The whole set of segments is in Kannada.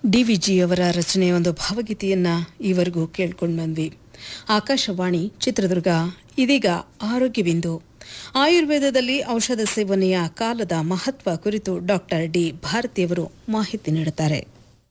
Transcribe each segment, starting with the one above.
ಡಿ ವಿ ಜಿಯವರ ರಚನೆಯ ಒಂದು ಭಾವಗೀತೆಯನ್ನ ಈವರೆಗೂ ಕೇಳ್ಕೊಂಡು ಬಂದ್ವಿ ಆಕಾಶವಾಣಿ ಚಿತ್ರದುರ್ಗ ಇದೀಗ ಆರೋಗ್ಯವಿಂದು ಆಯುರ್ವೇದದಲ್ಲಿ ಔಷಧ ಸೇವನೆಯ ಕಾಲದ ಮಹತ್ವ ಕುರಿತು ಡಾಕ್ಟರ್ ಡಿ ಭಾರತಿಯವರು ಮಾಹಿತಿ ನೀಡುತ್ತಾರೆ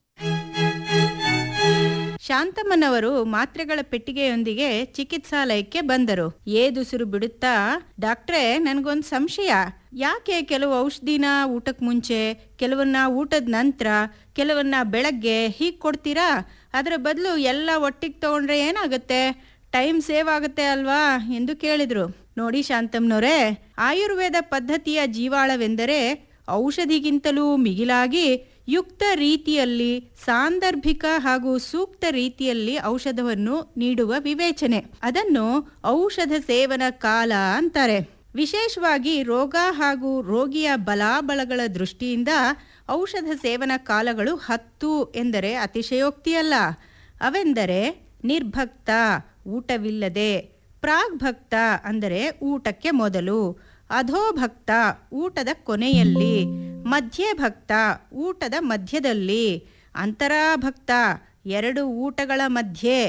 ಶಾಂತಮ್ಮನವರು ಮಾತ್ರೆಗಳ ಪೆಟ್ಟಿಗೆಯೊಂದಿಗೆ ಚಿಕಿತ್ಸಾಲಯಕ್ಕೆ ಬಂದರು ಏದುಸಿರು ಬಿಡುತ್ತಾ ಡಾಕ್ಟ್ರೇ ನನ್ಗೊಂದ್ ಸಂಶಯ ಯಾಕೆ ಕೆಲವು ಔಷಧಿನ ಊಟಕ್ ಮುಂಚೆ ಕೆಲವನ್ನ ಊಟದ ನಂತರ ಕೆಲವನ್ನ ಬೆಳಗ್ಗೆ ಹೀಗ್ ಕೊಡ್ತೀರಾ ಅದರ ಬದಲು ಎಲ್ಲ ಒಟ್ಟಿಗೆ ತಗೊಂಡ್ರೆ ಏನಾಗುತ್ತೆ ಟೈಮ್ ಸೇವ್ ಆಗುತ್ತೆ ಅಲ್ವಾ ಎಂದು ಕೇಳಿದ್ರು ನೋಡಿ ಶಾಂತಮ್ನವರೇ ಆಯುರ್ವೇದ ಪದ್ಧತಿಯ ಜೀವಾಳವೆಂದರೆ ಔಷಧಿಗಿಂತಲೂ ಮಿಗಿಲಾಗಿ ಯುಕ್ತ ರೀತಿಯಲ್ಲಿ ಸಾಂದರ್ಭಿಕ ಹಾಗೂ ಸೂಕ್ತ ರೀತಿಯಲ್ಲಿ ಔಷಧವನ್ನು ನೀಡುವ ವಿವೇಚನೆ ಅದನ್ನು ಔಷಧ ಸೇವನ ಕಾಲ ಅಂತಾರೆ ವಿಶೇಷವಾಗಿ ರೋಗ ಹಾಗೂ ರೋಗಿಯ ಬಲಾಬಲಗಳ ದೃಷ್ಟಿಯಿಂದ ಔಷಧ ಸೇವನ ಕಾಲಗಳು ಹತ್ತು ಎಂದರೆ ಅತಿಶಯೋಕ್ತಿಯಲ್ಲ ಅವೆಂದರೆ ನಿರ್ಭಕ್ತ ಊಟವಿಲ್ಲದೆ ಪ್ರಾಗ್ಭಕ್ತ ಅಂದರೆ ಊಟಕ್ಕೆ ಮೊದಲು ಅಧೋಭಕ್ತ ಊಟದ ಕೊನೆಯಲ್ಲಿ ಮಧ್ಯಭಕ್ತ ಊಟದ ಮಧ್ಯದಲ್ಲಿ ಅಂತರಾಭಕ್ತ ಎರಡು ಊಟಗಳ ಮಧ್ಯೆ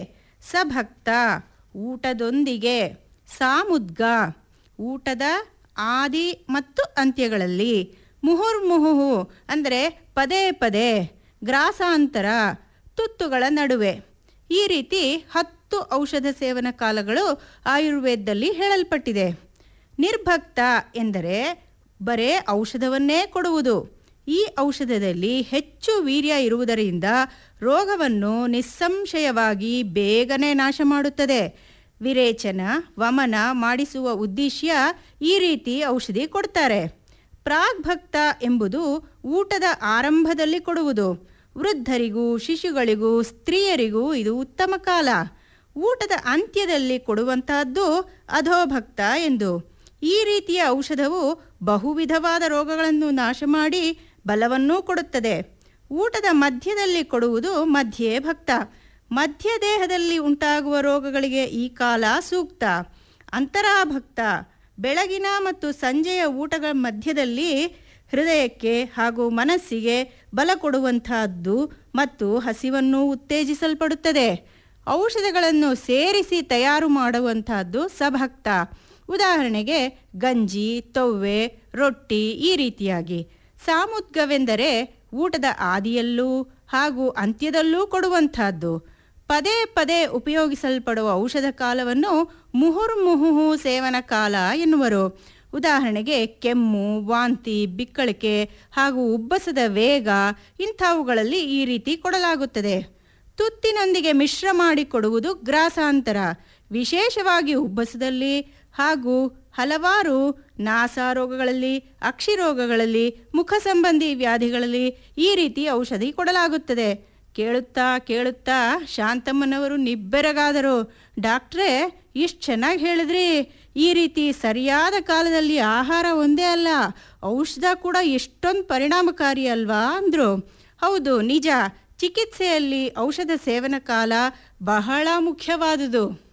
ಸಭಕ್ತ ಊಟದೊಂದಿಗೆ ಸಾಮುದ್ಗ ಊಟದ ಆದಿ ಮತ್ತು ಅಂತ್ಯಗಳಲ್ಲಿ ಮುಹುರ್ಮುಹುಹು ಅಂದರೆ ಪದೇ ಪದೇ ಗ್ರಾಸಾಂತರ ತುತ್ತುಗಳ ನಡುವೆ ಈ ರೀತಿ ಹತ್ತು ಔಷಧ ಸೇವನ ಕಾಲಗಳು ಆಯುರ್ವೇದದಲ್ಲಿ ಹೇಳಲ್ಪಟ್ಟಿದೆ ನಿರ್ಭಕ್ತ ಎಂದರೆ ಬರೇ ಔಷಧವನ್ನೇ ಕೊಡುವುದು ಈ ಔಷಧದಲ್ಲಿ ಹೆಚ್ಚು ವೀರ್ಯ ಇರುವುದರಿಂದ ರೋಗವನ್ನು ನಿಸ್ಸಂಶಯವಾಗಿ ಬೇಗನೆ ನಾಶ ಮಾಡುತ್ತದೆ ವಿರೇಚನ ವಮನ ಮಾಡಿಸುವ ಉದ್ದೇಶ ಈ ರೀತಿ ಔಷಧಿ ಕೊಡ್ತಾರೆ ಪ್ರಾಗ್ಭಕ್ತ ಎಂಬುದು ಊಟದ ಆರಂಭದಲ್ಲಿ ಕೊಡುವುದು ವೃದ್ಧರಿಗೂ ಶಿಶುಗಳಿಗೂ ಸ್ತ್ರೀಯರಿಗೂ ಇದು ಉತ್ತಮ ಕಾಲ ಊಟದ ಅಂತ್ಯದಲ್ಲಿ ಕೊಡುವಂತಹದ್ದು ಅಧೋಭಕ್ತ ಎಂದು ಈ ರೀತಿಯ ಔಷಧವು ಬಹುವಿಧವಾದ ರೋಗಗಳನ್ನು ನಾಶ ಮಾಡಿ ಬಲವನ್ನೂ ಕೊಡುತ್ತದೆ ಊಟದ ಮಧ್ಯದಲ್ಲಿ ಕೊಡುವುದು ಮಧ್ಯೆ ಭಕ್ತ ಮಧ್ಯ ದೇಹದಲ್ಲಿ ಉಂಟಾಗುವ ರೋಗಗಳಿಗೆ ಈ ಕಾಲ ಸೂಕ್ತ ಅಂತರಾಭಕ್ತ ಬೆಳಗಿನ ಮತ್ತು ಸಂಜೆಯ ಊಟಗಳ ಮಧ್ಯದಲ್ಲಿ ಹೃದಯಕ್ಕೆ ಹಾಗೂ ಮನಸ್ಸಿಗೆ ಬಲ ಕೊಡುವಂತಹದ್ದು ಮತ್ತು ಹಸಿವನ್ನು ಉತ್ತೇಜಿಸಲ್ಪಡುತ್ತದೆ ಔಷಧಗಳನ್ನು ಸೇರಿಸಿ ತಯಾರು ಮಾಡುವಂತಹದ್ದು ಸಭಕ್ತ ಉದಾಹರಣೆಗೆ ಗಂಜಿ ತೊವ್ವೆ ರೊಟ್ಟಿ ಈ ರೀತಿಯಾಗಿ ಸಾಮುದ್ಗವೆಂದರೆ ಊಟದ ಆದಿಯಲ್ಲೂ ಹಾಗೂ ಅಂತ್ಯದಲ್ಲೂ ಕೊಡುವಂತಹದ್ದು ಪದೇ ಪದೇ ಉಪಯೋಗಿಸಲ್ಪಡುವ ಔಷಧ ಕಾಲವನ್ನು ಮುಹುರ್ಮುಹುಹು ಸೇವನ ಕಾಲ ಎನ್ನುವರು ಉದಾಹರಣೆಗೆ ಕೆಮ್ಮು ವಾಂತಿ ಬಿಕ್ಕಳಿಕೆ ಹಾಗೂ ಉಬ್ಬಸದ ವೇಗ ಇಂಥವುಗಳಲ್ಲಿ ಈ ರೀತಿ ಕೊಡಲಾಗುತ್ತದೆ ತುತ್ತಿನೊಂದಿಗೆ ಮಿಶ್ರ ಮಾಡಿ ಕೊಡುವುದು ಗ್ರಾಸಾಂತರ ವಿಶೇಷವಾಗಿ ಉಬ್ಬಸದಲ್ಲಿ ಹಾಗೂ ಹಲವಾರು ನಾಸಾರೋಗಗಳಲ್ಲಿ ಅಕ್ಷಿರೋಗಗಳಲ್ಲಿ ಮುಖ ಸಂಬಂಧಿ ವ್ಯಾಧಿಗಳಲ್ಲಿ ಈ ರೀತಿ ಔಷಧಿ ಕೊಡಲಾಗುತ್ತದೆ ಕೇಳುತ್ತಾ ಕೇಳುತ್ತಾ ಶಾಂತಮ್ಮನವರು ನಿಬ್ಬೆರಗಾದರು ಡಾಕ್ಟ್ರೇ ಇಷ್ಟು ಚೆನ್ನಾಗಿ ಹೇಳಿದ್ರಿ ಈ ರೀತಿ ಸರಿಯಾದ ಕಾಲದಲ್ಲಿ ಆಹಾರ ಒಂದೇ ಅಲ್ಲ ಔಷಧ ಕೂಡ ಎಷ್ಟೊಂದು ಪರಿಣಾಮಕಾರಿ ಅಲ್ವಾ ಅಂದರು ಹೌದು ನಿಜ ಚಿಕಿತ್ಸೆಯಲ್ಲಿ ಔಷಧ ಸೇವನ ಕಾಲ ಬಹಳ ಮುಖ್ಯವಾದುದು